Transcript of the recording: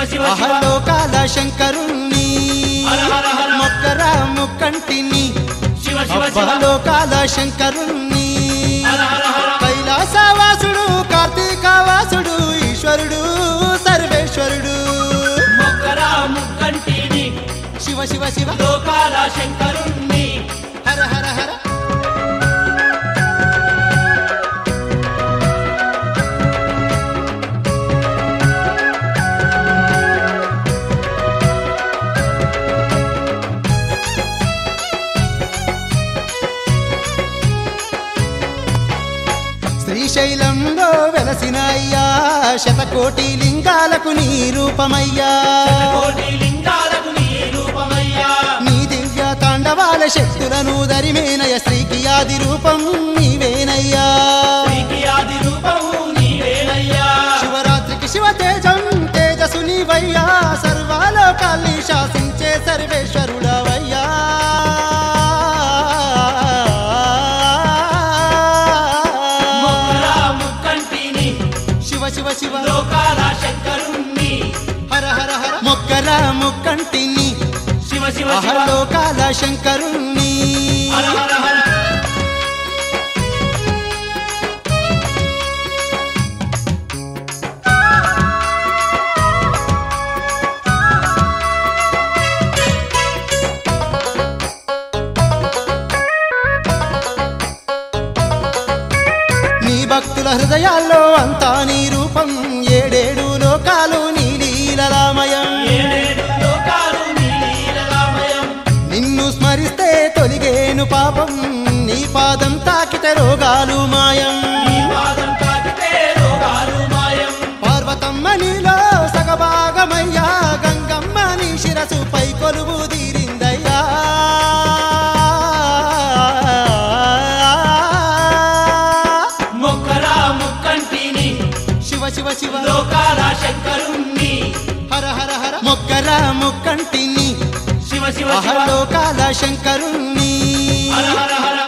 శివ శివ అహలోకాల శంకరుణ్ణి హర హర హర. మొక్కరా ముక్కంటిని శివ శివ శివ అబ్బలోకాల శంకరుణ్ణి హర హర హర కైలాసవాసుడు కార్తీకవాసుడు ఈశ్వరుడు సర్వేశ్వరుడు మొక్కరా ముక్కంటిని శివ శివ శివ లోకాల శంకరుణ్ణి హర హర హర శ్రీశైలంలో వెలసిన అయ్యా శతకోటి లింగాలకు నీ రూపమయ్యా కోటి లింగాలకు నీ రూపమయ్యా నీ దివ్య తాండవాల శక్తులను దరిమేనయ శ్రీకి ఆది రూపం నీవేనయ్యా నీకి ఆది రూపము నీవేనయ్యా శివరాత్రికి శివ తేజం తేజసు నీవయ్యా సర్వాలోకాల్ని శాసించే సర్వేశ్వరుడవయ్యా మొక్కరా ముక్కంటిని శివ శివ శివ లోకాల శంకరుణ్ణి హర హర హర మొక్కల ముక్కంటిని శివ శివ శివ అహలోకాల శంకరుణ్ణి హర హర హర నీ భక్తుల హృదయాల్లో అంతా నీ రూపం ఏడేడు లోకాలు నీ లీలరామయం ఏడేడు లోకాలు నీ లీలరామయం నిన్ను స్మరిస్తే తొలిగేను పాపం నీ పాదం తాకితే రోగాలు మాయం నీ పాదం తాకితే రోగాలు మాయం పార్వతమ్మ నీలో సగభాగమయ్యా గంగమ్మ నీ శిరసు పై కొలువు తీరిందయ్యా మొక్కరా ముక్కంటిని శివ శివ శివ లోకాల శంకరుణ్ణి హర హర హర మొక్కరా ముక్కంటిని శివ శివ శివ అహలోకాల శంకరుణ్ణి హర హర హర